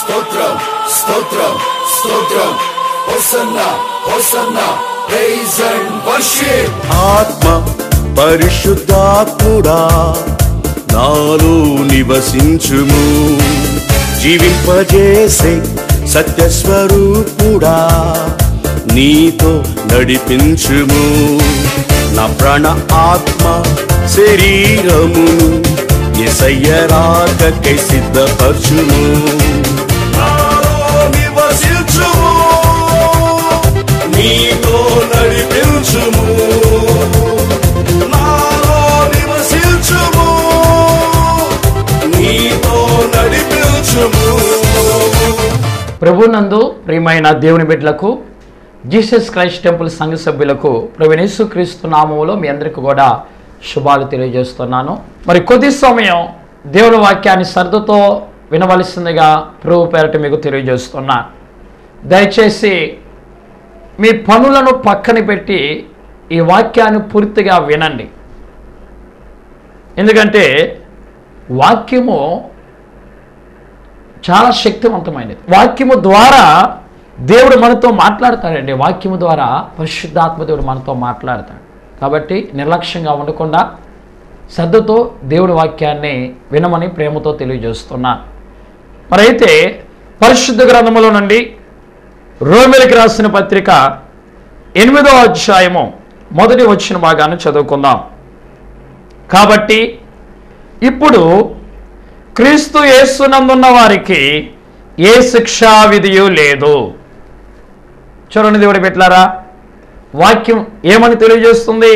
స్తోత్రం స్తోత్రం స్తోత్రం హోసన్న హోసన్న ప్రైజ్ అండ్ వర్షిప్ ఆత్మ పరిశుద్ధాత్ముడా నాలో నివసించుము జీవింపజేసే సత్యస్వరూపుడా నీతో నడిపించుము నా ప్రాణ ఆత్మ శరీరమును ఎసయ్య రాకకై సిద్ధపరచుము నాలో నివసించుము నీతో నడిపించుము నాలో నివసించుము నీతో నడిపించుము ప్రభునందు ప్రియమైన దేవుని బిడ్డలకు జీసస్ క్రైస్ట్ టెంపుల్ సంఘ సభ్యులకు ప్రవీణేశు క్రీస్తు నామములో మీ అందరికీ కూడా శుభాలు తెలియజేస్తున్నాను మరి కొద్ది సమయం దేవుని వాక్యాన్ని శ్రద్ధతో వినవలసిందిగా ప్రభు పేరట మీకు తెలియజేస్తున్నా దయచేసి మీ పనులను పక్కన పెట్టి ఈ వాక్యాన్ని పూర్తిగా వినండి ఎందుకంటే వాక్యము చాలా శక్తివంతమైనది వాక్యము ద్వారా దేవుడు మనతో మాట్లాడతాడండి వాక్యము ద్వారా పరిశుద్ధాత్మ దేవుడు మనతో మాట్లాడతాడు కాబట్టి నిర్లక్ష్యంగా ఉండకుండా శ్రద్ధతో దేవుడి వాక్యాన్ని వినమని ప్రేమతో తెలియజేస్తున్నా మరైతే పరిశుద్ధ గ్రంథములో నుండి రోమిలికి రాసిన పత్రిక ఎనిమిదో అధ్యాయము మొదటి వచ్చిన భాగాన్ని చదువుకుందాం కాబట్టి ఇప్పుడు క్రీస్తు యేసునందున్న వారికి ఏ శిక్షా విధియు లేదు చూడండి దేవుడి పెట్టారా వాక్యం ఏమని తెలియజేస్తుంది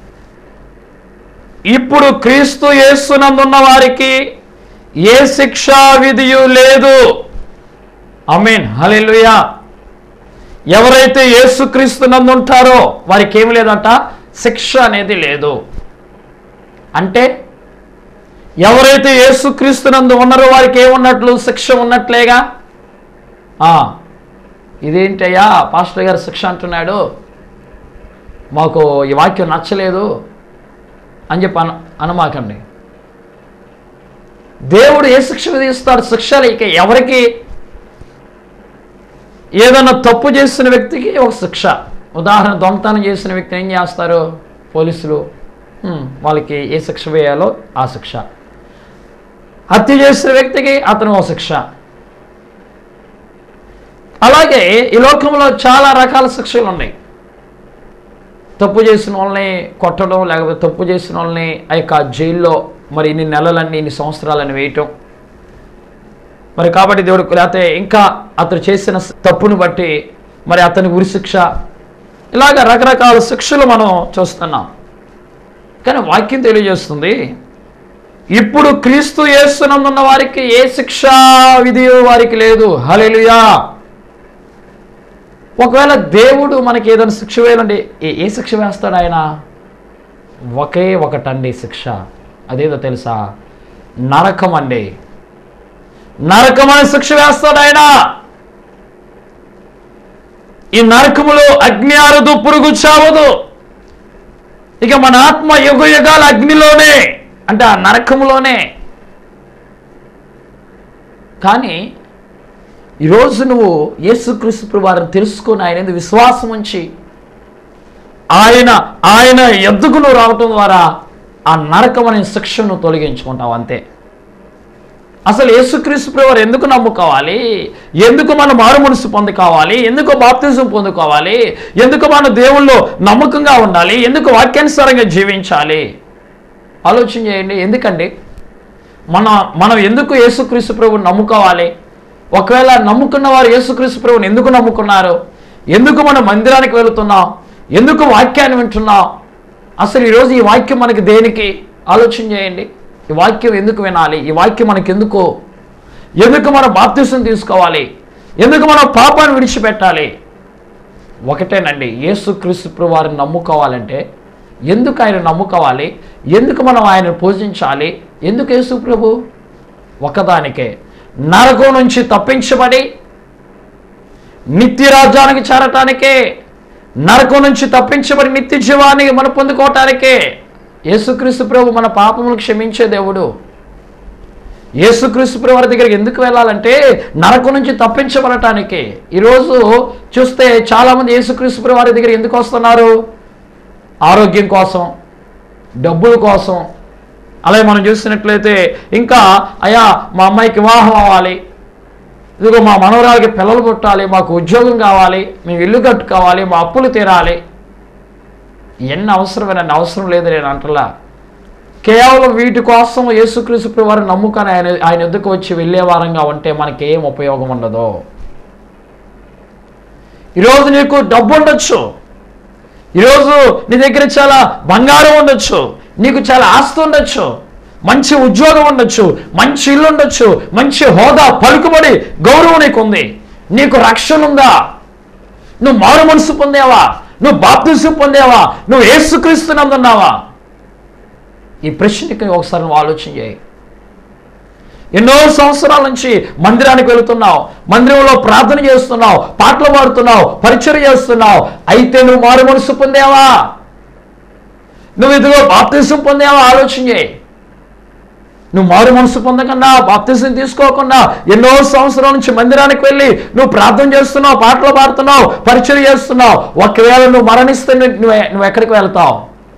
ఇప్పుడు క్రీస్తు యేసునందున్న వారికి ఏ శిక్షా విధియు లేదు అమీన్ హల్లెలూయా ఎవరైతే యేసుక్రీస్తు నందు ఉంటారో వారికి ఏమి లేదంట శిక్ష అనేది లేదు అంటే ఎవరైతే యేసుక్రీస్తునందు ఉన్నారో వారికి ఏమున్నట్లు శిక్ష ఉన్నట్లేగా ఆ, ఇదేంటయ్యా పాస్టర్ గారు శిక్ష అంటున్నాడు మాకు ఈ వాక్యం నచ్చలేదు అని చెప్పి అన అనమాకండి దేవుడు ఏ శిక్ష విధిస్తాడు శిక్షలు ఇక ఎవరికి ఏదైనా తప్పు చేసిన వ్యక్తికి ఒక శిక్ష ఉదాహరణ దొంగతనం చేసిన వ్యక్తి ఏం చేస్తారు పోలీసులు హ్మ్, వాళ్ళకి ఏ శిక్ష వేయాలో ఆ శిక్ష హత్య చేసిన వ్యక్తికి అతను ఓ శిక్ష అలాగే ఈ లోకంలో చాలా రకాల శిక్షలు ఉన్నాయి తప్పు చేసిన వాళ్ళని కొట్టడం లేకపోతే తప్పు చేసిన వాళ్ళని ఆ యొక్క జైల్లో మరి ఇన్ని నెలలన్నీ ఇన్ని సంవత్సరాలని వేయటం మరి కాబట్టి దేవుడు లేకపోతే ఇంకా అతను చేసిన తప్పును బట్టి మరి అతనికి ఉరిశిక్ష ఇలాగ రకరకాల శిక్షలు మనం చూస్తున్నాం కానీ వాక్యం తెలియజేస్తుంది ఇప్పుడు క్రీస్తు యేసునందున్న వారికి ఏ శిక్షా విధి వారికి లేదు హల్లెలూయా ఒకవేళ దేవుడు మనకి ఏదైనా శిక్ష వేయాలండి ఏ ఏ శిక్ష వేస్తాడు ఆయన ఒకే ఒకటండి శిక్ష అదేదో తెలుసా నరకం అండి నరకం అనే శిక్ష వేస్తాడు ఆయన ఈ నరకములో అగ్ని ఆరదు పురుగు చావదు ఇక మన ఆత్మ యుగ యుగాల అగ్నిలోనే అంటే ఆ నరకములోనే కానీ ఈరోజు నువ్వు యేసుక్రీస్తు వారిని తెలుసుకొని ఆయన యందు విశ్వాసం ఉంచి ఆయన ఆయన ఎద్దుకు నువ్వు రావటం ద్వారా ఆ నరకం అనే శిక్షను తొలగించుకుంటావు అంతే అసలు యేసుక్రీస్తు వారు ఎందుకు నమ్ముకోవాలి ఎందుకు మనం మారు మనసు పొందుకోవాలి ఎందుకు బాప్తిజం పొందుకోవాలి ఎందుకు మన దేవుళ్ళు నమ్మకంగా ఉండాలి ఎందుకు వాక్యానుసారంగా జీవించాలి ఆలోచన చేయండి ఎందుకండి మన మనం ఎందుకు యేసుక్రీస్తు ప్రభుని నమ్ముకోవాలి ఒకవేళ నమ్ముకున్న వారు యేసుక్రీస్తు ప్రభుని ఎందుకు నమ్ముకున్నారు ఎందుకు మనం మందిరానికి వెళుతున్నాం ఎందుకు వాక్యాన్ని వింటున్నాం అసలు ఈరోజు ఈ వాక్యం మనకి దేనికి ఆలోచన చేయండి ఈ వాక్యం ఎందుకు వినాలి ఈ వాక్యం మనకి ఎందుకు ఎందుకు మనం బాప్తిసం తీసుకోవాలి ఎందుకు మనం పాపాన్ని విడిచిపెట్టాలి ఒకటేనండి యేసుక్రీస్తు ప్రభు వారిని నమ్ముకోవాలంటే ఎందుకు ఆయన నమ్ముకోవాలి ఎందుకు మనం ఆయన పూజించాలి ఎందుకు యేసు ప్రభు ఒకదానికే నరకం నుంచి తప్పించబడి నిత్య రాజ్యానికి చేరటానికే నరకం నుంచి తప్పించబడి నిత్య జీవాన్ని మనం పొందుకోవటానికే యేసుక్రీస్తు ప్రభు మన పాపములు క్షమించే దేవుడు యేసుక్రీస్తు వారి దగ్గరికి ఎందుకు వెళ్ళాలంటే నరకం నుంచి తప్పించబడటానికి ఈరోజు చూస్తే చాలామంది యేసుక్రీస్తు వారి దగ్గర ఎందుకు వస్తున్నారు ఆరోగ్యం కోసం డబ్బుల కోసం అలాగే మనం చూసినట్లయితే ఇంకా అయ్యా మా అమ్మాయికి వివాహం అవ్వాలి ఇదిగో మా మనవరాలకి పిల్లలు పుట్టాలి మాకు ఉద్యోగం కావాలి మేము ఇల్లు కట్టుకోవాలి మా అప్పులు తీరాలి ఎన్ని అవసరమైన అవసరం లేదు నేను అంటలా కేవలం వీటి కోసం యేసుక్రీస్తు వారిని నమ్ముకొని ఆయన ఆయన ఎద్దుకు వచ్చి వెళ్ళే వారంగా ఉంటే మనకి ఏం ఉపయోగం ఉండదు ఈరోజు నీకు డబ్బు ఉండొచ్చు ఈరోజు నీ దగ్గర చాలా బంగారం ఉండొచ్చు నీకు చాలా ఆస్తి ఉండొచ్చు మంచి ఉద్యోగం ఉండొచ్చు మంచి ఇల్లు ఉండొచ్చు మంచి హోదా పలుకుబడి గౌరవం నీకు ఉంది నీకు రక్షణ ఉందా నువ్వు మారు మనసు పొందేవా నువ్వు బాప్తిసం పొందేవా నువ్వు ఏసుక్రీస్తునందున్నావా ఈ ప్రశ్నకి ఒకసారి నువ్వు ఆలోచన చేయి ఎన్నో సంవత్సరాల నుంచి మందిరానికి వెళుతున్నావు మందిరంలో ప్రార్థన చేస్తున్నావు పాటలు పాడుతున్నావు పరిచయం చేస్తున్నావు అయితే నువ్వు మారు మనసు పొందావా నువ్వు ఇదిగో బాప్తిసం పొందావా ఆలోచన చేయి నువ్వు మారు మనసు పొందకుండా బాప్తిసం తీసుకోకుండా ఎన్నో సంవత్సరాల నుంచి మందిరానికి వెళ్ళి నువ్వు ప్రార్థన చేస్తున్నావు పాటలు పాడుతున్నావు పరిచయం చేస్తున్నావు ఒకవేళ నువ్వు మరణిస్తే నువ్వు నువ్వు ఎక్కడికి వెళ్తావు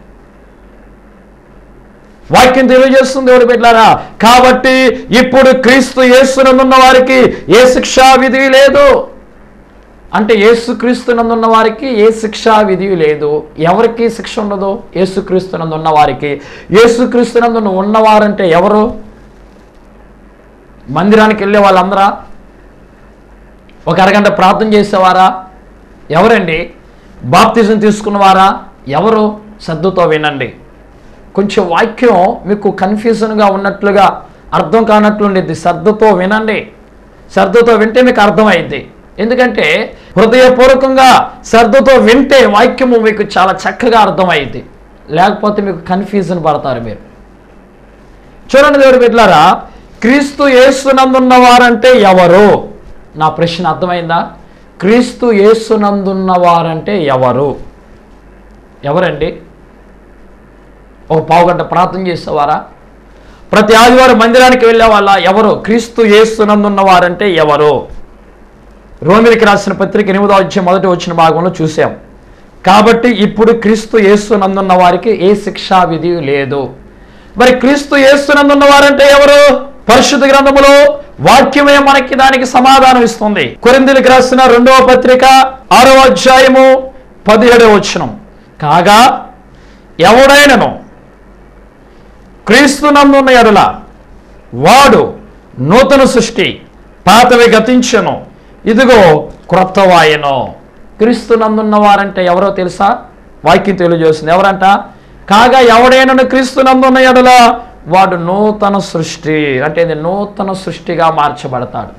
వాక్యం తెలియజేస్తుంది ఎవరు పెట్టారా కాబట్టి ఇప్పుడు క్రీస్తు యేసునందున్న వారికి ఏ శిక్షా విధి లేదు అంటే యేసుక్రీస్తునందున్న వారికి ఏ శిక్షా విధి లేదు ఎవరికి శిక్ష ఉండదు యేసుక్రీస్తునందు ఉన్న వారికి యేసుక్రీస్తునందు ఉన్నవారంటే ఎవరు మందిరానికి వెళ్ళే వాళ్ళందరా ఒక అరగంట ప్రార్థన చేసేవారా ఎవరండి బాప్తిజం తీసుకున్నవారా ఎవరు శ్రద్ధతో వినండి కొంచెం వాక్యం మీకు కన్ఫ్యూజన్గా ఉన్నట్లుగా అర్థం కానట్లు ఉండేది శ్రద్ధతో వినండి శ్రద్ధతో వింటే మీకు అర్థమైంది ఎందుకంటే హృదయపూర్వకంగా శ్రద్ధతో వింటే వాక్యము మీకు చాలా చక్కగా అర్థమైంది లేకపోతే మీకు కన్ఫ్యూజన్ పడతారు మీరు చూడండి దేవుడు బిడ్డలారా క్రీస్తు యేసునందున్న వారంటే ఎవరు నా ప్రశ్న అర్థమైందా క్రీస్తు యేసునందున్న వారంటే ఎవరు ఎవరండి ఒక పావుగంట ప్రార్థన చేసేవారా ప్రతి ఆదివారం మందిరానికి వెళ్ళే వాళ్ళ ఎవరు క్రీస్తు యేసునందున్న వారంటే ఎవరు రోమిలికి రాసిన పత్రిక ఎనిమిదో అధ్యాయం మొదటి వచ్చిన భాగంలో చూసాం కాబట్టి ఇప్పుడు క్రీస్తు యేసునందున్న వారికి ఏ శిక్షా విధి లేదు మరి క్రీస్తు యేసునందున్న వారంటే ఎవరు పరిశుద్ధ గ్రంథములో వాక్యమే మనకి దానికి సమాధానం ఇస్తుంది కొరిందులకు రాసిన రెండవ పత్రిక ఆరవ అధ్యాయము పదిహేడవ వచనం కాగా ఎవడైనను క్రీస్తునందున్న ఎడల వాడు నూతన సృష్టి పాతవి గతించను ఇదిగో క్రొత్తవాయను క్రీస్తునందున్న వారంటే ఎవరో తెలుసా వాక్యం తెలియజేస్తుంది ఎవరంట కాగా ఎవడైనను క్రీస్తునందున్న ఎడల వాడు నూతన సృష్టి అంటే ఇది నూతన సృష్టిగా మార్చబడతాడు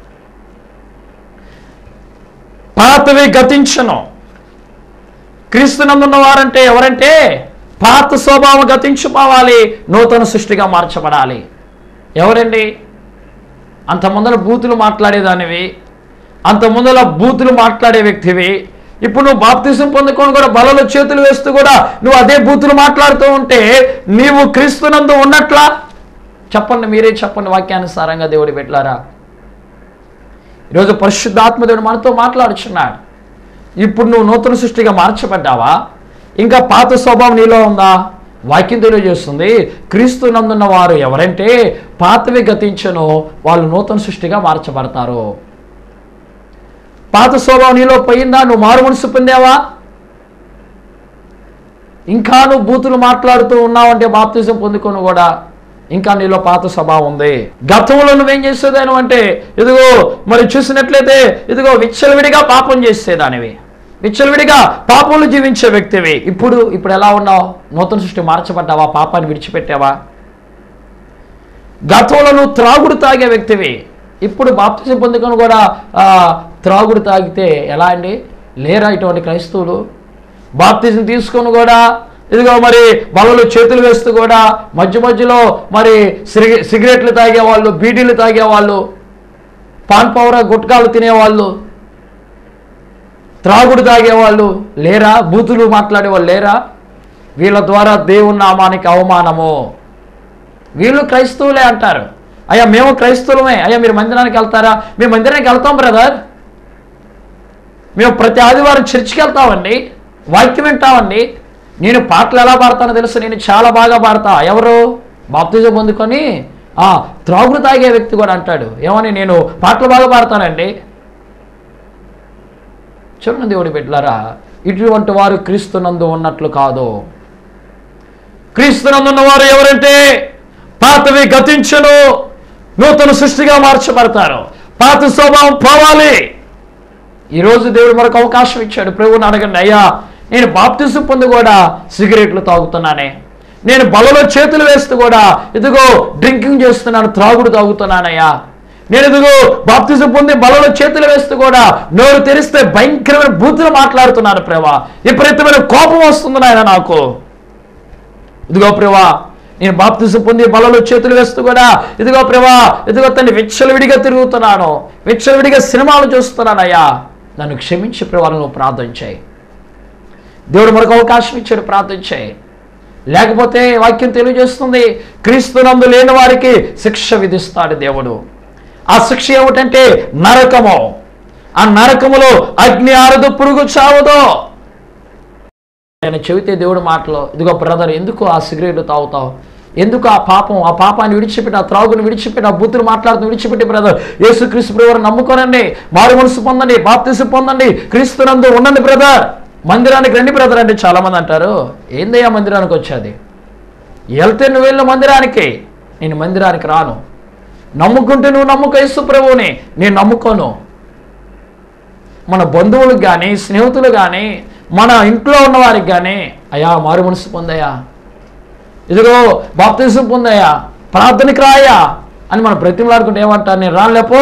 పాతవి గతించను క్రీస్తునందున్న వారంటే ఎవరంటే పాత స్వభావం గతించిపోవాలి నూతన సృష్టిగా మార్చబడాలి ఎవరండి అంత ముందర బూతులు మాట్లాడేదానివి అంత ముందర బూతులు మాట్లాడే వ్యక్తివి ఇప్పుడు నువ్వు బాప్తిసం పొందుకొని కూడా బలలో చేతులు వేస్తూ కూడా నువ్వు అదే బూతులు మాట్లాడుతూ ఉంటే నీవు క్రీస్తునందు ఉన్నట్లా చెప్పండి మీరే చెప్పండి వాక్యానుసారంగా దేవుడి పెట్టారా ఈరోజు పరిశుద్ధాత్మదేవుడు మనతో మాట్లాడుచున్నాడు ఇప్పుడు నువ్వు నూతన సృష్టిగా మార్చబడ్డావా ఇంకా పాత స్వభావం నీలో ఉందా వాక్యం తెలియజేస్తుంది క్రీస్తు నందున్న వారు ఎవరంటే పాతవి గతించను వాళ్ళు నూతన సృష్టిగా మార్చబడతారు పాత స్వభావం నీలో పోయిందా నువ్వు మారు మనసు పొందావా ఇంకా నువ్వు బూతులు మాట్లాడుతూ ఉన్నావంటే బాప్తిజం పొందుకొని కూడా ఇంకా నీలో పాత స్వభావం ఉంది గతంలో నువ్వేం చేసేదాను అంటే ఇదిగో మరి చూసినట్లయితే ఇదిగో విచ్చలవిడిగా పాపం చేసేదానివి విచ్చలవిడిగా పాపంలో జీవించే వ్యక్తివి ఇప్పుడు ఇప్పుడు ఎలా ఉన్నావు నూతన సృష్టి మార్చబడ్డావా పాపాన్ని విడిచిపెట్టావా గతంలో నువ్వు త్రాగుడు తాగే వ్యక్తివి ఇప్పుడు బాప్తిజం పొందుకొని కూడా ఆ, త్రాగుడు తాగితే ఎలా అండి లేరా ఇటువంటి క్రైస్తవులు బాప్తిజం తీసుకొని కూడా ఇదిగో మరి బలలో చేతులు వేస్తూ కూడా మధ్య మధ్యలో మరి సిగ సిగరెట్లు తాగేవాళ్ళు బీడీలు తాగేవాళ్ళు పాన్ పౌర గుట్కాలు తినేవాళ్ళు త్రాగుడు తాగేవాళ్ళు లేరా బూతులు మాట్లాడేవాళ్ళు లేరా వీళ్ళ ద్వారా దేవుని నామానికి అవమానము వీళ్ళు క్రైస్తవులే అంటారు అయ్యా మేము క్రైస్తవులమే అయ్యా మీరు మందిరానికి వెళ్తారా మేము మందిరానికి వెళ్తాం బ్రదర్ మేము ప్రతి ఆదివారం చర్చికి వెళ్తామండి వాక్యం వింటామండి నేను పాటలు ఎలా పాడతానో తెలుసు నేను చాలా బాగా పాడతా ఎవరు బాప్తిజం పొందుకొని ఆ త్రాగుడు తాగే వ్యక్తి కూడా అంటాడు ఏమని నేను పాటలు బాగా పాడతానండి చూడండి దేవుడి బిడ్డలారా ఇటువంటి వారు క్రీస్తునందు ఉన్నట్లు కాదు క్రీస్తునందు ఉన్నవారు ఎవరంటే పాతవి గతించను నూతన సృష్టిగా మార్చబడతారు పాత స్వభావం పోవాలి ఈరోజు దేవుడు మనకు అవకాశం ఇచ్చాడు ప్రభువుని అడగండి అయ్యా నేను బాప్తిసు పొంది కూడా సిగరెట్లు తాగుతున్నానే నేను బలలో చేతులు వేస్తూ కూడా ఇదిగో డ్రింకింగ్ చేస్తున్నాను త్రాగుడు తాగుతున్నానయ్యా నేను ఇదిగో బాప్తిజం పొంది బలలో చేతులు వేస్తూ కూడా నోరు తెరిస్తే భయంకరమైన బూతులు మాట్లాడుతున్నాను ప్రేవా విపరీతమైన కోపం వస్తుంది నాయన నాకు ఇదిగో ప్రేవా నేను బాప్తిజం పొంది బలలో చేతులు వేస్తూ కూడా ఇదిగో ప్రేవా ఇదిగో తన్ని విచ్చలవిడిగా తిరుగుతున్నాను విచ్చలవిడిగా సినిమాలు చూస్తున్నానయ్యా నన్ను క్షమించి ప్రేవాలను నువ్వు ప్రార్థన చేయి దేవుడు మనకు అవకాశం ఇచ్చాడు ప్రార్థన చేయి లేకపోతే వాక్యం తెలియజేస్తుంది క్రీస్తునందు లేని వారికి శిక్ష విధిస్తాడు దేవుడు ఆ శిక్ష ఏమిటంటే నరకము ఆ నరకములో అగ్ని ఆరదు పురుగు చావదు ఆయన చెబితే దేవుడు మాటలో ఇదిగో బ్రదర్ ఎందుకు ఆ సిగరెట్ తాగుతావు ఎందుకు ఆ పాపం ఆ పాపాన్ని విడిచిపెట్టి ఆ త్రాగుని విడిచిపెట్టి ఆ బూతులు మాట్లాడుతూ విడిచిపెట్టి బ్రదర్ యేసు క్రీస్తు బ్రదర్ నమ్ముకోనండి మారు మనసు పొందండి బాప్తిసి పొందండి క్రీస్తునందు ఉండండి బ్రదర్ మందిరానికి రండి బ్రదర్ అంటే చాలా మంది అంటారు ఏందయ్యా మందిరానికి వచ్చేది వెళ్తే నువ్వు వెళ్ళు మందిరానికి నేను మందిరానికి రాను నమ్ముకుంటే నువ్వు నమ్ముకో యేసు ప్రభువుని నేను నమ్ముకోను మన బంధువులకు కానీ స్నేహితులు కానీ మన ఇంట్లో ఉన్న వారికి కానీ అయ్యా మారు మనసు పొందయ్యా ఇదిగో బాప్తిజం పొందయ్యా ప్రార్థనకి రాయా అని మనం బ్రతిమలాడుకుంటే ఏమంటారు నేను రాలేపో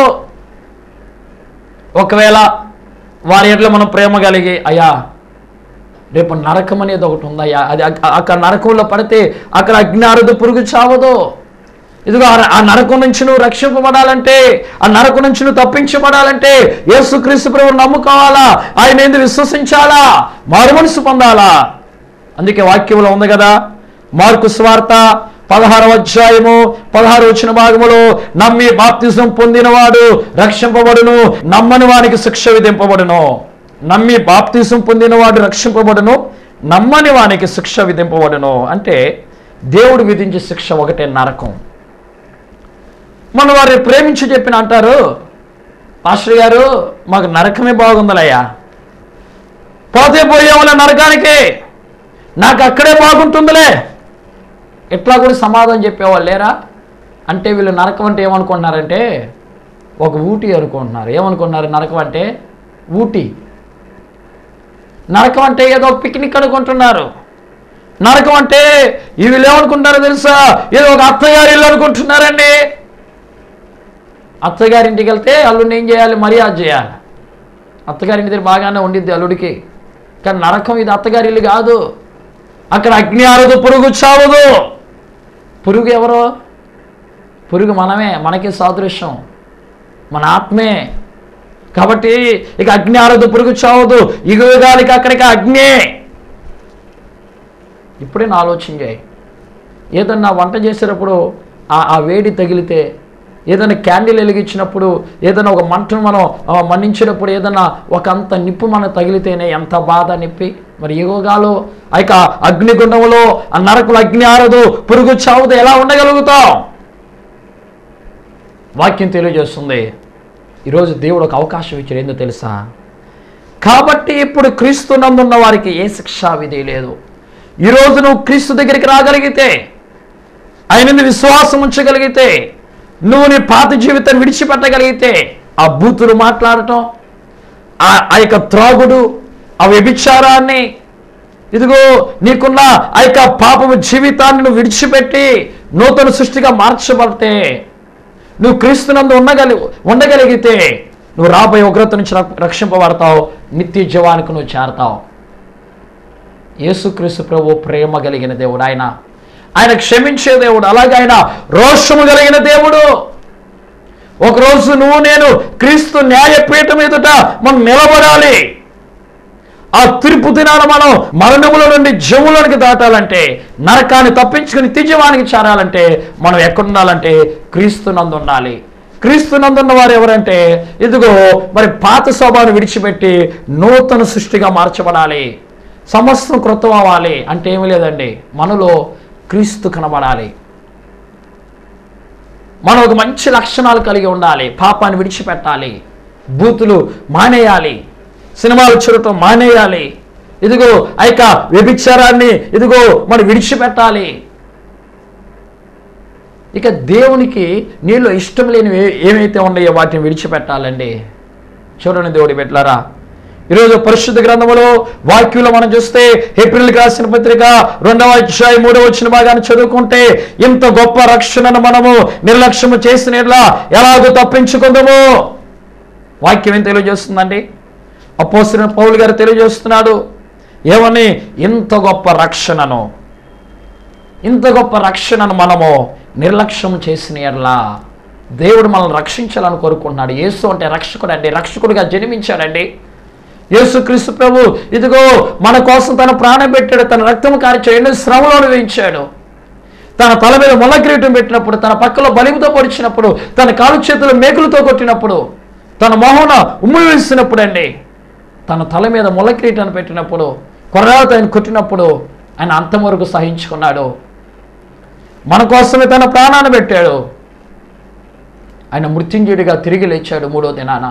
ఒకవేళ వారి ఎట్లా మనం ప్రేమ కలిగి అయ్యా రేపు నరకం అనేది ఒకటి ఉందయ్యా అది అక్క- అక్కడ నరకంలో పడితే అక్కడ అగ్ని ఆరదు పురుగు చావదు ఇదిగో ఆ- ఆ నరకం నుంచి నువ్వు రక్షింపబడాలంటే ఆ నరకం నుంచి నువ్వు తప్పించబడాలంటే యేసుక్రీస్తు ప్రభు నమ్ముకోవాలా ఆయన ఏంది విశ్వసించాలా మారు మనసు పొందాలా అందుకే వాక్యంలో ఉంది కదా మార్కు స్వార్త పదహారవ అధ్యాయము పదహారు వచ్చిన భాగములో నమ్మి బాప్తిజం పొందినవాడు రక్షింపబడును నమ్మని వానికి శిక్ష విధింపబడును నమ్మి బాప్తిజం పొందినవాడు రక్షింపబడును నమ్మని వానికి శిక్ష విధింపబడును అంటే దేవుడు విధించే శిక్ష ఒకటే నరకం మన వారిని ప్రేమించి చెప్పిన అంటారు పాస్టర్ గారు మాకు నరకమే బాగుందలయ్యా పోతే పోయేవాళ్ళ నరకానికి నాకు అక్కడే బాగుంటుందిలే ఎట్లా కూడా సమాధానం చెప్పేవాళ్ళు లేరా అంటే వీళ్ళు నరకం అంటే ఏమనుకుంటున్నారంటే ఒక ఊటీ అనుకుంటున్నారు ఏమనుకుంటున్నారు నరకం అంటే ఊటీ నరకం అంటే ఏదో పిక్నిక్ అనుకుంటున్నారు నరకం అంటే ఈ వీళ్ళు ఏమనుకుంటున్నారో తెలుసా ఏదో ఒక అత్తగారి ఇల్లు అనుకుంటున్నారండి అత్తగారింటికి వెళ్తే అల్లుడిని ఏం చేయాలి మర్యాద చేయాలి అత్తగారింటి దగ్గర బాగానే ఉండిద్ది అల్లుడికి కానీ నరకం ఇది అత్తగారి ఇల్లు కాదు అక్కడ అగ్ని ఆరదు పురుగు చావదు పురుగు ఎవరు పురుగు మనమే మనకి సాదృశ్యం మన ఆత్మే కాబట్టి ఇక అగ్ని ఆరదు పురుగు చావదు ఇగుగాలికి అక్కడికి అగ్నే ఇప్పుడే నా ఆలోచన చేయి ఏదన్నా వంట చేసేటప్పుడు ఆ ఆ వేడి తగిలితే ఏదైనా క్యాండిల్ వెలిగించినప్పుడు ఏదైనా ఒక మంటను మనం ఆ, మన్నించినప్పుడు ఏదైనా ఒక అంత నిప్పు మనకు తగిలితేనే ఎంత బాధ నిప్పి మరి యోగాలు ఆ యొక్క అగ్నిగుండంలో ఆ నరకులు అగ్ని ఆరదు పురుగు చావుదు ఎలా ఉండగలుగుతాం వాక్యం తెలియజేస్తుంది ఈరోజు దేవుడు ఒక అవకాశం ఇచ్చాడు ఏందో తెలుసా కాబట్టి ఇప్పుడు క్రీస్తు నందున్న వారికి ఏ శిక్షా విధి లేదు ఈరోజు నువ్వు క్రీస్తు దగ్గరికి రాగలిగితే ఆయనని విశ్వాసం ఉంచగలిగితే నువ్వు నీ పాత జీవితం విడిచిపెట్టగలిగితే ఆ బూతులు మాట్లాడటం ఆ ఆ యొక్క త్రాగుడు ఆ వ్యభిచారాన్ని ఇదిగో నీకున్న ఆ యొక్క పాపము జీవితాన్ని నువ్వు విడిచిపెట్టి నూతన సృష్టిగా మార్చబడితే నువ్వు క్రీస్తునందు ఉండగలి ఉండగలిగితే నువ్వు రాబోయే ఉగ్రత నుంచి రక్- రక్షింపబడతావు నిత్య జీవానికి నువ్వు చేరతావు యేసుక్రీస్తు ప్రభు ప్రేమ కలిగిన దేవుడు ఆయన ఆయన క్షమించే దేవుడు అలాగే ఆయన రోషము కలిగిన దేవుడు ఒకరోజు నువ్వు నేను క్రీస్తు న్యాయపీఠం ఎదుట మనం నిలబడాలి ఆ తీర్పు దినాన మనం మరణముల నుండి జీవులోనికి దాటాలంటే నరకాన్ని తప్పించుకుని నిత్యజీవానికి చేరాలంటే మనం ఎక్కడుండాలంటే క్రీస్తునందు ఉండాలి క్రీస్తునందున్న వారు ఎవరంటే ఇదిగో మరి పాత స్వభావాన్ని విడిచిపెట్టి నూతన సృష్టిగా మార్చబడాలి సమస్తం కృతం అవ్వాలి అంటే ఏమీ లేదండి మనలో క్రీస్తు కనబడాలి మనం ఒక మంచి లక్షణాలు కలిగి ఉండాలి పాపాన్ని విడిచిపెట్టాలి బూతులు మానేయాలి సినిమాలు చూడటం మానేయాలి ఇదిగో ఆ యొక్క వ్యభిచారాన్ని ఇదిగో మనం విడిచిపెట్టాలి ఇక దేవునికి నీళ్ళు ఇష్టం లేనివి ఏ- ఏమైతే ఉన్నాయో వాటిని విడిచిపెట్టాలండి చూడండి దేవుడి పెట్టారా ఈరోజు పరిశుద్ధ గ్రంథములో వాక్యంలో మనం చూస్తే ఏప్రిల్కి రాసిన పత్రిక రెండవ అధ్యాయం మూడవ వచ్చిన భాగాన్ని చదువుకుంటే ఇంత గొప్ప రక్షణను మనము నిర్లక్ష్యము చేసిన యెడల ఎలాగో తప్పించుకుందాము వాక్యం ఏం తెలియజేస్తుందండి అపోసిన పౌలు గారు తెలియజేస్తున్నాడు ఏమని ఇంత గొప్ప రక్షణను ఇంత గొప్ప రక్షణను మనము నిర్లక్ష్యం చేసిన ఎడలా దేవుడు మనల్ని రక్షించాలని కోరుకుంటున్నాడు యేసు అంటే రక్షకుడు అండి రక్షకుడిగా జన్మించాడండి యేసుక్రీస్తు ప్రభు ఇదిగో మన కోసం తన ప్రాణం పెట్టాడు తన రక్తం కార్చాడు ఎన్నో శ్రమలు అనుభవించాడు తన తల మీద ముళ్ళ కిరీటం పెట్టినప్పుడు తన పక్కలో బలిమితో పొడిచినప్పుడు తన కాలు చేతులు మేకులతో కొట్టినప్పుడు తన మొహన ఉమ్మి వేసినప్పుడు అండి తన తల మీద ముళ్ళ కిరీటాన్ని పెట్టినప్పుడు కొర్రాలతో ఆయన కొట్టినప్పుడు ఆయన అంతం వరకు సహించుకున్నాడు మన కోసమే తన ప్రాణాన్ని పెట్టాడు ఆయన మృత్యుంజయుడిగా తిరిగి లేచాడు మూడో దినాన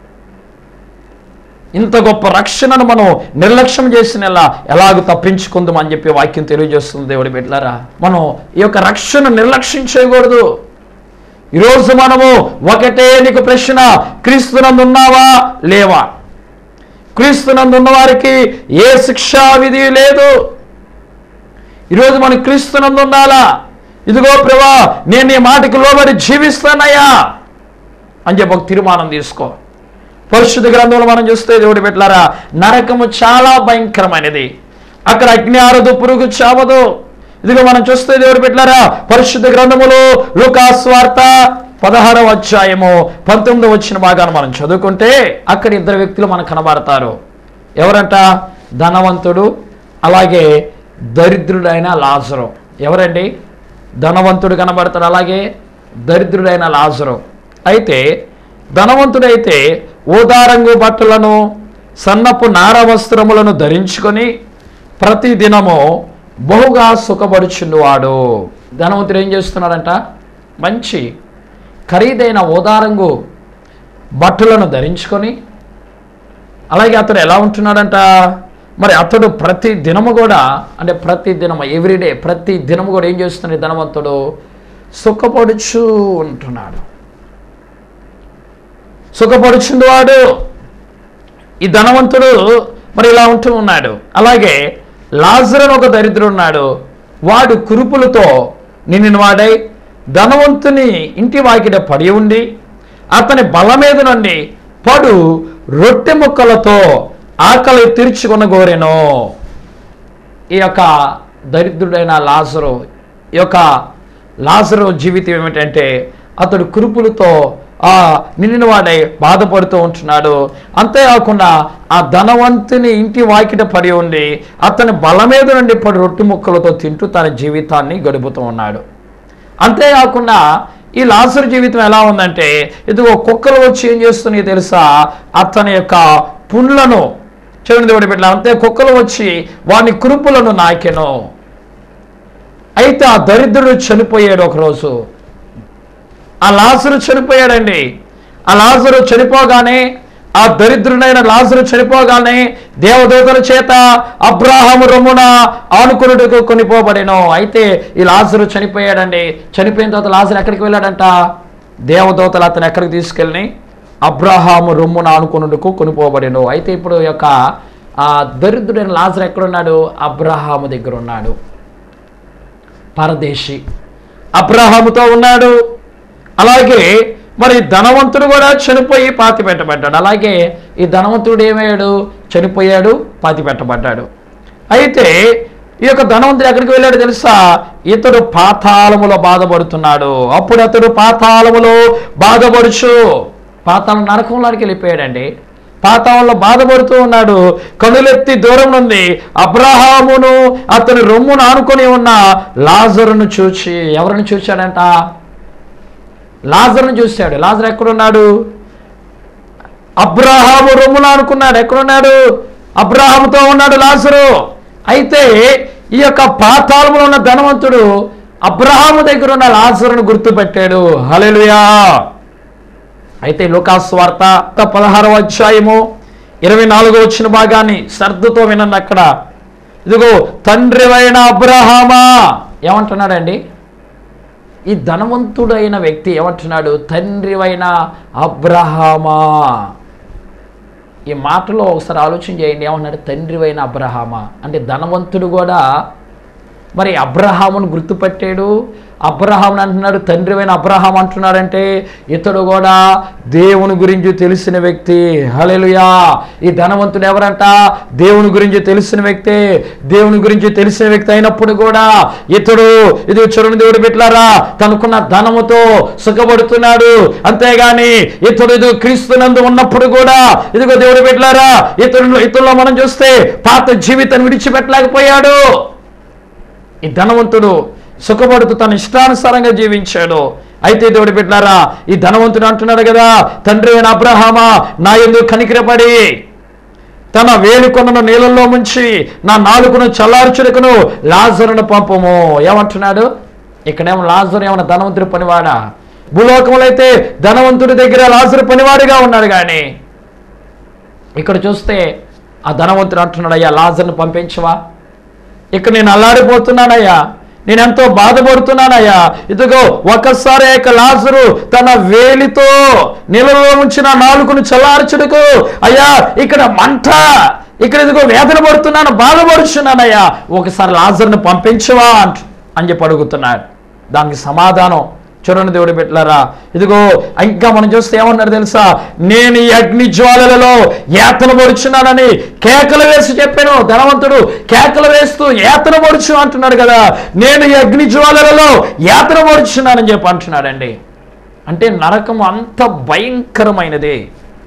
ఇంత గొప్ప రక్షణను మనం నిర్లక్ష్యం చేసిన ఎలాగ తప్పించుకుందాం అని చెప్పి వాక్యం తెలియజేస్తుంది దేవుడి బిడ్డలారా మనం ఈ యొక్క రక్షణ నిర్లక్ష్యం చేయకూడదు ఈరోజు మనము ఒకటే నీకు ప్రశ్న క్రీస్తునందు ఉన్నావా లేవా క్రీస్తునందు ఉన్న వారికి ఏ శిక్షా విధి లేదు ఈరోజు మనం క్రీస్తునందు ఉండాలా ఇదిగో ప్రభా నేను నీ మాటకి లోబడి జీవిస్తానయ్యా అని చెప్పి ఒక తీర్మానం తీసుకో పరిశుద్ధ గ్రంథంలో మనం చూస్తే దేవుడి పెట్టారా నరకము చాలా భయంకరమైనది అక్కడ అగ్ని ఆరదు పురుగు చావదు ఇదిగో మనం చూస్తే దేవుడి పెట్టారా పరిశుద్ధ గ్రంథములో లూకాస్ వార్త పదహారవ అధ్యాయము పంతొమ్మిది వచ్చిన భాగాన్ని మనం చదువుకుంటే అక్కడ ఇద్దరు వ్యక్తులు మనకు కనబడతారు ఎవరంట ధనవంతుడు అలాగే దరిద్రుడైన లాజరు ఎవరండి ధనవంతుడు కనబడతాడు అలాగే దరిద్రుడైన లాజరు అయితే ధనవంతుడైతే ఊదారంగు బట్టలను సన్నపు నార వస్త్రములను ధరించుకొని ప్రతి దినము బహుగా సుఖపడుచుండువాడు ధనవంతుడు ఏం చేస్తున్నాడంట మంచి ఖరీదైన ఓదారంగు బట్టలను ధరించుకొని అలాగే అతడు ఎలా ఉంటున్నాడంట మరి అతడు ప్రతి దినము కూడా అంటే ప్రతి దినము ఎవ్రీడే ప్రతి దినము కూడా ఏం చేస్తున్నాడు ఈ ధనవంతుడు సుఖపడుచు ఉంటున్నాడు సుఖపడుచుండు వాడు ఈ ధనవంతుడు మరి ఇలా ఉంటూ ఉన్నాడు అలాగే లాజరన్ ఒక దరిద్రుడు ఉన్నాడు వాడు కురుపులతో నిన్ను వాడై ధనవంతుని ఇంటి వాకిట పడి ఉండి అతని బల మీద నుండి పడు రొట్టె ముక్కలతో ఆకలి తీర్చుకున్న గోరెను ఈ యొక్క దరిద్రుడైన లాజరు ఈ యొక్క లాజరు జీవితం ఏమిటంటే అతడు కురుపులతో ఆ నిండిన వాడై బాధపడుతూ ఉంటున్నాడు అంతేకాకుండా ఆ ధనవంతుని ఇంటి వాకిట పడి ఉండి అతని బల మీద నుండి పడి రొట్టె ముక్కలతో తింటూ తన జీవితాన్ని గడుపుతూ ఉన్నాడు అంతేకాకుండా ఈ లాసరు జీవితం ఎలా ఉందంటే ఇదిగో కుక్కలు వచ్చి ఏం చేస్తున్నాయి తెలుసా అతని యొక్క పుండ్లను చూడండి దేవుడి బిడ్డ అంతే కుక్కలు వచ్చి వాని కురుపులను నాకెను అయితే ఆ దరిద్రుడు చనిపోయాడు ఒకరోజు ఆ లాజరు చనిపోయాడండి ఆ లాజరు చనిపోగానే ఆ దరిద్రుడైన లాజరు చనిపోగానే దేవదూతల చేత అబ్రాహము రొమ్మున ఆనుకునుటకు కొనిపోబడెను అయితే ఈ లాజరు చనిపోయాడండి చనిపోయిన తర్వాత లాజరు ఎక్కడికి వెళ్ళాడంట దేవదూతలు అతను ఎక్కడికి తీసుకెళ్ళి అబ్రాహాము రొమ్మున ఆనుకునుటకు కొనిపోబడెను అయితే ఇప్పుడు ఈ యొక్క ఆ దరిద్రుడైన లాజరు ఎక్కడున్నాడు అబ్రహాము దగ్గర ఉన్నాడు పరదేశి అబ్రహాముతో ఉన్నాడు అలాగే మరి ధనవంతుడు కూడా చనిపోయి పాతి పెట్టబడ్డాడు అలాగే ఈ ధనవంతుడు ఏమయ్యాడు చనిపోయాడు పాతి పెట్టబడ్డాడు అయితే ఈ యొక్క ధనవంతుడు ఎక్కడికి వెళ్ళాడు తెలుసా ఇతడు పాతాళములో బాధపడుతున్నాడు అప్పుడు అతడు పాతాళములో బాధపడుచు పాతాళ నరకంలోనికి వెళ్ళిపోయాడండి పాతాళంలో బాధపడుతూ ఉన్నాడు కనులెత్తి దూరం నుండి అబ్రహామును అతని రొమ్మును ఆనుకొని ఉన్న లాజరును చూచి ఎవరిని చూశాడంట లాజరును చూశాడు లాజర్ ఎక్కడున్నాడు అబ్రహాము రొమ్మును అనుకున్నాడు ఎక్కడున్నాడు అబ్రహాముతో ఉన్నాడు లాజరు అయితే ఈ యొక్క పాతాళంలో ఉన్న ధనవంతుడు అబ్రహాము దగ్గర ఉన్న లాజరును గుర్తుపెట్టాడు హల్లెలూయా అయితే లూకాస్ వార్త పదహారవ అధ్యాయము ఇరవై నాలుగో వచ్చిన భాగాన్ని శ్రద్ధతో వినండి అక్కడ ఇదిగో తండ్రివైన అబ్రహామా ఏమంటున్నాడండి ఈ ధనవంతుడైన వ్యక్తి ఏమంటున్నాడు తండ్రివైన అబ్రహామా ఈ మాటలో ఒకసారి ఆలోచన చేయండి ఏమన్నాడు తండ్రివైన అబ్రహామా అంటే ధనవంతుడు కూడా మరి అబ్రహామును గుర్తుపట్టాడు అబ్రహాం అంటున్నాడు తండ్రివైన అబ్రహాం అంటున్నాడంటే ఇతడు కూడా దేవుని గురించి తెలిసిన వ్యక్తి హలెలుయా ఈ ధనవంతుడు ఎవరంట దేవుని గురించి తెలిసిన వ్యక్తి దేవుని గురించి తెలిసిన వ్యక్తి అయినప్పుడు కూడా ఇతడు ఇది చూడండి దేవుడు పెట్టారా తనకున్న ధనముతో సుఖపడుతున్నాడు అంతేగాని ఇతడు ఇది క్రీస్తునందు ఉన్నప్పుడు కూడా ఇదిగో దేవుడు పెట్టారా ఇతరులు ఇతరులో మనం చూస్తే పాత జీవితాన్ని విడిచిపెట్టలేకపోయాడు ఈ ధనవంతుడు సుఖపడుతూ తన ఇష్టానుసారంగా జీవించాడు అయితే దేవుడు పెట్టారా ఈ ధనవంతుడు అంటున్నాడు కదా తండ్రి అయిన అబ్రహామా నా ఎందుకు కనికిరపడి తన వేలుకొనను నీళ్ళల్లో ముంచి నా నాలుకను చల్లార్చుడుకును లాజరును పంపము ఏమంటున్నాడు ఇక్కడేమో లాజరు ఏమన్నా ధనవంతుడు పనివాడా భూలోకంలో అయితే ధనవంతుడి దగ్గర లాజరు పనివాడిగా ఉన్నాడు కానీ ఇక్కడ చూస్తే ఆ ధనవంతుడు అంటున్నాడు అయ్యా లాజర్ను పంపించవా ఇక్కడ నేను అల్లాడిపోతున్నానయ్యా నేను ఎంతో బాధపడుతున్నానయ్యా ఇదిగో ఒకసారి యొక్క లాజరు తన వేలితో నీళ్ళలో ఉంచిన నాలుగును చల్లార్చుడుకు అయ్యా ఇక్కడ మంట ఇక్కడ ఇదిగో వేదన పడుతున్నాను బాధపడుచున్నానయ్యా ఒకసారి లాజర్ను పంపించవా అంట అని చెప్పి అడుగుతున్నాడు దానికి సమాధానం చూడండి దేవుడు పెట్టారా ఇదిగో ఇంకా మనం చూస్తే ఏమన్నారు తెలుసా నేను ఈ అగ్ని జ్వాలలలో యాతన పడుచున్నానని కేకలు వేసి చెప్పాను ధనవంతుడు కేకలు వేస్తూ యాతన పడుచు అంటున్నాడు కదా నేను ఈ అగ్ని జ్వాలలలో యాతన పడుచున్నానని చెప్పి అంటున్నాడండి అంటే నరకం అంత భయంకరమైనది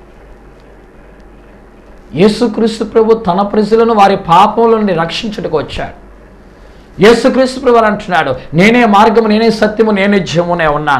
యేసుక్రీస్తు ప్రభు తన ప్రజలను వారి పాపంలో నుండి రక్షించుటకు వచ్చాడు యేసుక్రీస్తు ప్రభు అంటున్నాడు నేనే మార్గము నేనే సత్యము నేనే జీవమునే ఉన్నాను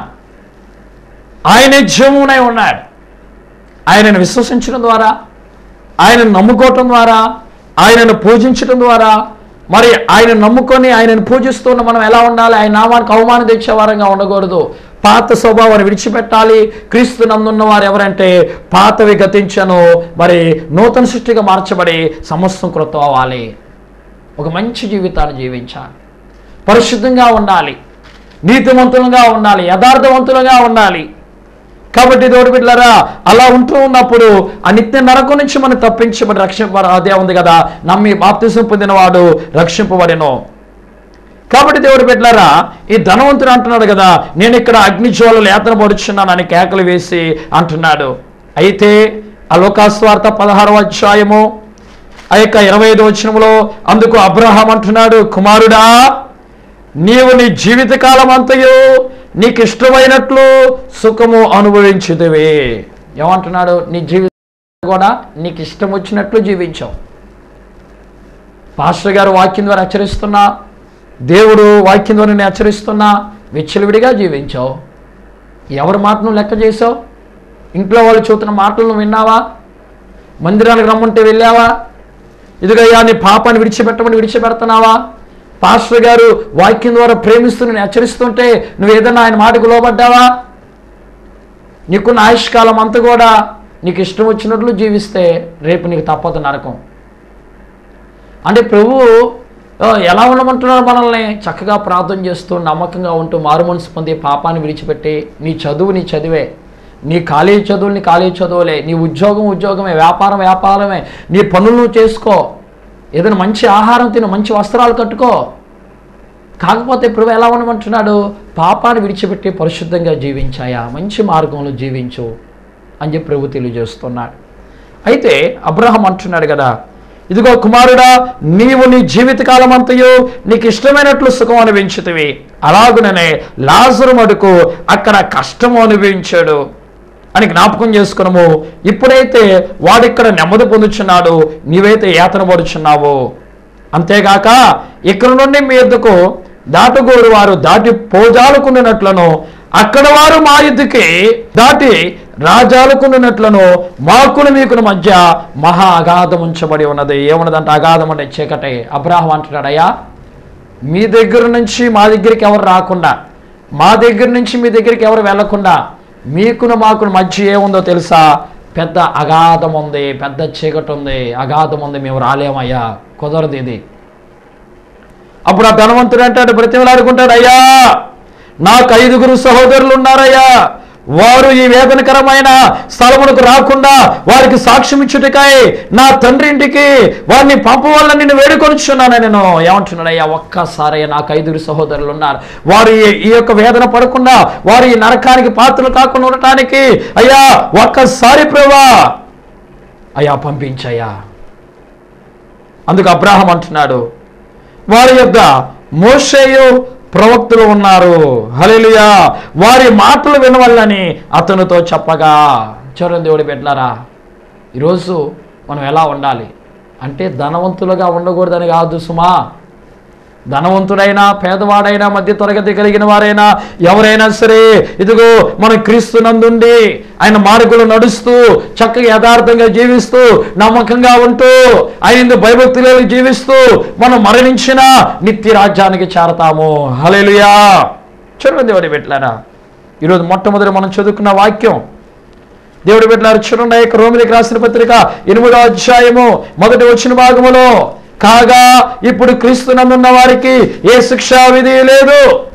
ఆయనే జీవమునే ఉన్నాడు ఆయనను విశ్వసించడం ద్వారా ఆయనను నమ్ముకోవటం ద్వారా ఆయనను పూజించడం ద్వారా మరి ఆయన నమ్ముకొని ఆయనను పూజిస్తున్న మనం ఎలా ఉండాలి ఆయన నామానికి అవమానం తెచ్చే వారంగా ఉండకూడదు పాత స్వభావాన్ని విడిచిపెట్టాలి క్రీస్తు నందున్న వారు ఎవరంటే పాతవి గతించను మరి నూతన సృష్టిగా మార్చబడి సమస్తం కృతం అవ్వాలి ఒక మంచి జీవితాన్ని జీవించాలి పరిశుద్ధంగా ఉండాలి నీతివంతులుగా ఉండాలి యథార్థవంతులుగా ఉండాలి కాబట్టి దేవుడు బిడ్డలారా అలా ఉంటూ ఉన్నప్పుడు ఆ నిత్య నరకం నుంచి మనం తప్పించబడి రక్షింప అదే ఉంది కదా నమ్మి బాప్తిసం పొందినవాడు రక్షింపబడెను కాబట్టి దేవుడు బిడ్డలారా ఈ ధనవంతుడు అంటున్నాడు కదా నేను ఇక్కడ అగ్నిజ్వాలలు యాతన పడుచున్నానని కేకలు వేసి అంటున్నాడు అయితే ఆ లోకాస్వార్త పదహారవ అధ్యాయము ఆ యొక్క ఇరవై ఐదు వచనంలో అందుకు అబ్రహాం అంటున్నాడు కుమారుడా నీవు నీ జీవితకాలం అంతయు నీకు ఇష్టమైనట్లు సుఖము అనుభవించుదివే ఏమంటున్నాడు నీ జీవితం కూడా నీకు ఇష్టం వచ్చినట్లు జీవించావు పాస్టర్ గారు వాక్యం ద్వారా హెచ్చరిస్తున్నా దేవుడు వాక్యం ద్వారా నేను హెచ్చరిస్తున్నా విచ్చలవిడిగా జీవించావు ఎవరి మాటను లెక్క చేసావు ఇంట్లో వాళ్ళు చూస్తున్న మాటలను విన్నావా మందిరానికి రమ్మంటే వెళ్ళావా ఇదిగయ్యా నీ పాపాన్ని విడిచిపెట్టమని విడిచిపెడుతున్నావా పాస్టర్ గారు వాక్యం ద్వారా ప్రేమిస్తూ నేను హెచ్చరిస్తుంటే నువ్వు ఏదన్నా ఆయన మాటకు లోబడ్డావా నీకున్న ఆయుష్కాలం అంతా కూడా నీకు ఇష్టం వచ్చినట్లు జీవిస్తే రేపు నీకు తప్పదు నరకం అంటే ప్రభు ఆ, ఎలా ఉండమంటున్నారు మనల్ని చక్కగా ప్రార్థన చేస్తూ నమ్మకంగా ఉంటూ మారు మనసు పొంది పాపాన్ని విడిచిపెట్టి నీ చదువు నీ చదివే నీ కాలేజీ చదువులు నీ కాలేజీ చదువులే నీ ఉద్యోగం ఉద్యోగమే వ్యాపారం వ్యాపారమే నీ పనులు నువ్వు చేసుకో ఏదైనా మంచి ఆహారం తిను మంచి వస్త్రాలు కట్టుకో కాకపోతే ప్రభు ఎలా ఉండమంటున్నాడు పాపాన్ని విడిచిపెట్టి పరిశుద్ధంగా జీవించాయా మంచి మార్గంలో జీవించు అని చెప్పి ప్రభు తెలియజేస్తున్నాడు అయితే అబ్రహం అంటున్నాడు కదా ఇదిగో కుమారుడా నీవు నీ జీవితకాలం అంతయు నీకు ఇష్టమైనట్లు సుఖం అనుభవించుతివి అలాగుననే లాజరు మటుకు అక్కడ కష్టము అనుభవించాడు అని జ్ఞాపకం చేసుకున్నాము ఇప్పుడైతే వాడిక్కడ నెమ్మది పొందుచున్నాడు నీవైతే యాతన పడుచున్నావు అంతేగాక ఇక్కడ నుండి మీ ఎద్దుకు దాటగోరు వారు దాటి పోజాలుకున్నట్లను అక్కడ వారు మా ఎద్దుకి దాటి రాజాలుకున్నట్లను మాకును మీకును మధ్య మహా అగాధం ఉంచబడి ఉన్నది ఏమన్నదంటే అగాధం అంటే చీకటి అబ్రాహం అంటున్నాడు అయ్యా మీ దగ్గర నుంచి మా దగ్గరికి ఎవరు రాకుండా మా దగ్గర నుంచి మీ దగ్గరికి ఎవరు వెళ్లకుండా మీకును మాకును మధ్య ఏముందో తెలుసా పెద్ద అగాధం ఉంది పెద్ద చీకటి ఉంది అగాధం ఉంది మేము రాలేమయ్యా కుదరదు ఇది అప్పుడు ఆ ధనవంతుడు అంటాడు బ్రతిమలాడుకుంటాడు అయ్యా నాకు ఐదుగురు సహోదరులు ఉన్నారయ్యా వారు ఈ వేదనకరమైన స్థలమునకు రాకుండా వారికి సాక్ష్యం ఇచ్చుటకై నా తండ్రి ఇంటికి వారిని పంపవాలని నేను వేడుకొనిచున్నాను నేను ఏమంటున్నాడు అయ్యా ఒక్కసారి నాకు ఐదుగురు సహోదరులు ఉన్నారు వారు ఈ- ఈ యొక్క వేదన పడకుండా వారు ఈ నరకానికి పాత్రలు కాకుండా ఉండటానికి అయ్యా ఒక్కసారి ప్రభా అయ్యా పంపించయ్యా అందుకు అబ్రాహం అంటున్నాడు వారి యొక్క మోషేయు ప్రవక్తులు ఉన్నారు హల్లెలూయా వారి మాటలు వినవల్లని అతనితో చెప్పగా చూడండి దేవుడి పెట్టారా ఈరోజు మనం ఎలా ఉండాలి అంటే ధనవంతులుగా ఉండకూడదని కాదు సుమా ధనవంతుడైనా పేదవాడైనా మధ్య తరగతి కలిగిన వారైనా ఎవరైనా సరే ఇదిగో మన క్రీస్తు నందుండి ఆయన మార్గులు నడుస్తూ చక్కగా యథార్థంగా జీవిస్తూ నమ్మకంగా ఉంటూ ఆయన భయభక్తులు జీవిస్తూ మనం మరణించిన నిత్య రాజ్యానికి చేరతాము హల్లెలూయా చూడండి దేవుడి పెట్టారా ఈరోజు మొట్టమొదటి మనం చదువుకున్న వాక్యం దేవుడు పెట్టినారు చూడండి ఆ యొక్క రోమిలికి రాసిన పత్రిక ఎనిమిదో అధ్యాయము మొదటి వచ్చిన భాగములో కాగా ఇప్పుడు క్రీస్తు నందున్న వారికి ఏ శిక్షా విధి లేదు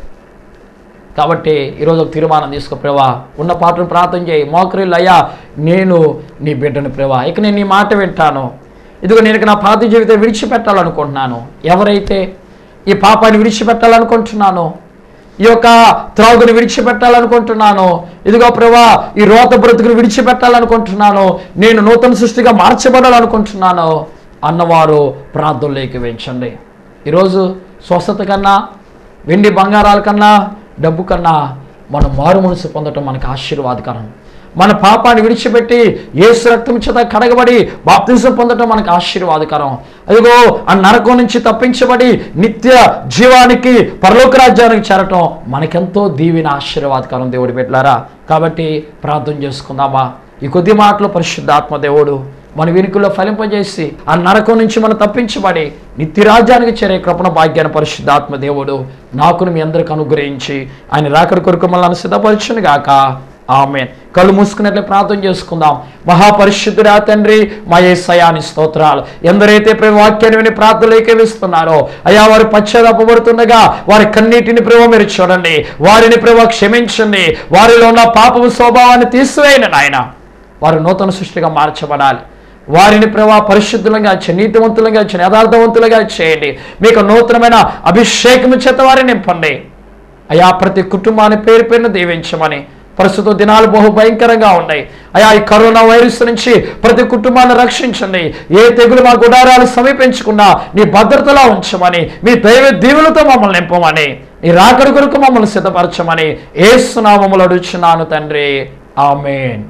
కాబట్టి ఈరోజు ఒక తీర్మానం తీసుకో ప్రభా ఉన్న పాటను ప్రార్థన చేయి మోకరిల్లు అయ్యా నేను నీ బిడ్డను ప్రభా ఇక నేను నీ మాట వింటాను ఇదిగో నేను ఇక నా పాత జీవితం విడిచిపెట్టాలనుకుంటున్నాను ఎవరైతే ఈ పాపాన్ని విడిచిపెట్టాలనుకుంటున్నాను ఈ యొక్క త్రాగుని విడిచిపెట్టాలనుకుంటున్నాను ఇదిగో ప్రభా ఈ రోత బ్రతుకుని విడిచిపెట్టాలనుకుంటున్నాను నేను నూతన సృష్టిగా మార్చబడాలనుకుంటున్నాను అన్నవారు ప్రార్థనలోకి వెంచండి ఈరోజు స్వస్థత కన్నా వెండి బంగారాల కన్నా డబ్బు కన్నా మనం మారు మనసు పొందటం మనకు ఆశీర్వాదకరం మన పాపాన్ని విడిచిపెట్టి ఏసు రక్తం చేత కడగబడి బాప్తిజం పొందటం మనకు ఆశీర్వాదకరం అదిగో ఆ నరకం నుంచి తప్పించబడి నిత్య జీవానికి పరలోక రాజ్యానికి చేరటం మనకెంతో దీవిన ఆశీర్వాదకరం దేవుడి పెట్టారా కాబట్టి ప్రార్థన చేసుకుందామా ఈ కొద్ది మాటలు పరిశుద్ధాత్మ దేవుడు మన వెనుకల్లో ఫలింపజేసి ఆ నరకం నుంచి మనం తప్పించబడి నిత్యరాజ్యానికి చేరే కృపణ భాగ్యాన్ని పరిశుద్ధాత్మ దేవుడు నాకును మీ అందరికి అనుగ్రహించి ఆయన రాకడి కొరకు మనల్ని సిద్ధపరచును గాక ఆమె కళ్ళు మూసుకున్నట్లే ప్రార్థన చేసుకుందాం మహాపరిశుద్ధుడా తండ్రి మా ఏసయాని స్తోత్రాలు ఎందరైతే ప్రేమ వాక్యాన్ని విని ప్రార్థనలు ఏకీవిస్తున్నారో అయ్యా వారు పశ్చాత్తాపడుతుండగా వారి కన్నీటిని ప్రేమ మీరు చూడండి వారిని ప్రేమ క్షమించండి వారిలో ఉన్న పాపపు స్వభావాన్ని తీసివేయండి నాయన వారు నూతన సృష్టిగా మార్చబడాలి వారిని ప్రభా పరిశుద్ధులుగా చేయండి నీతివంతులుగా చేయండి యథార్థవంతులుగా చేయండి మీకు నూతనమైన అభిషేకం చేత వారిని నింపండి అయా ప్రతి కుటుంబాన్ని పేరు పేరున దీవించమని ప్రస్తుత దినాలు బహు భయంకరంగా ఉన్నాయి అయా ఈ కరోనా వైరస్ నుంచి ప్రతి కుటుంబాన్ని రక్షించండి ఏ తెగులు మా గుడారాలు సమీపించకుండా నీ భద్రతలో ఉంచమని మీ దైవ దీవులతో మమ్మల్ని నింపమని ఈ రాకడి కొరకు మమ్మల్ని సిద్ధపరచమని ఏసునామములు అడుగుచున్నాను తండ్రి ఆమెన్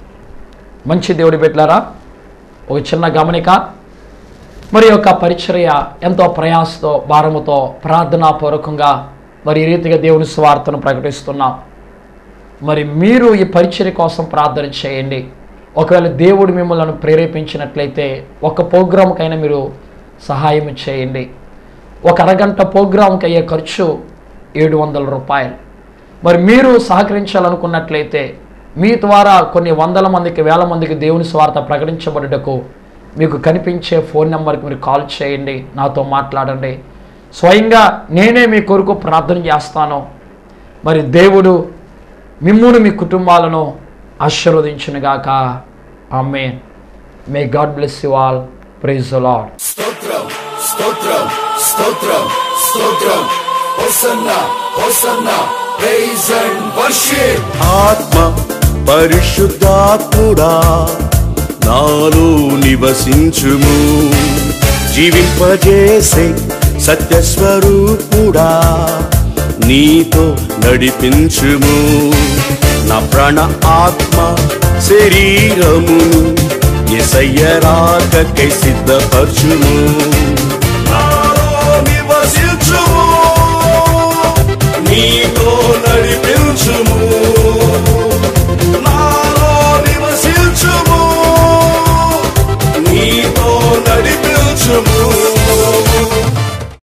మంచి దేవుడి పెట్టారా ఒక చిన్న గమనిక మరి యొక్క పరిచర్య ఎంతో ప్రయాసతో భారముతో ప్రార్థనాపూర్వకంగా మరి ఈ రీతిగా దేవుని స్వార్థను ప్రకటిస్తున్నాం మరి మీరు ఈ పరిచర్య కోసం ప్రార్థన చేయండి ఒకవేళ దేవుడు మిమ్మల్ని ప్రేరేపించినట్లయితే ఒక ప్రోగ్రాంకైనా మీరు సహాయం చేయండి ఒక అరగంట ప్రోగ్రాంకి అయ్యే ఖర్చు ఏడు వందల రూపాయలు మరి మీరు సహకరించాలనుకున్నట్లయితే మీ ద్వారా కొన్ని వందల మందికి వేల మందికి దేవుని స్వార్థ ప్రకటించబడుటకు మీకు కనిపించే ఫోన్ నెంబర్కి మీరు కాల్ చేయండి నాతో మాట్లాడండి స్వయంగా నేనే మీ కొరకు ప్రార్థన చేస్తాను మరి దేవుడు మిమ్మును మీ కుటుంబాలను ఆశీర్వదించునుగాక ఆమె may God bless you all praise lord స్తోత్రం స్తోత్రం స్తోత్రం స్తోత్రం హోసన్న హోసన్న ప్రైజ్ అండ్ వర్షిప్ ఆత్మ పరిశుద్ధాత్ముడా నాలో నివసించుము జీవింపజేసే సత్యస్వరూపుడా నీతో నడిపించుము నా ప్రాణ ఆత్మ శరీరమును ఎసయ్య రాకకై సిద్ధపరచుము నాలో నివసించుము నీతో నడిపించుము నాలో నివసించుము నీతో నడిపించుము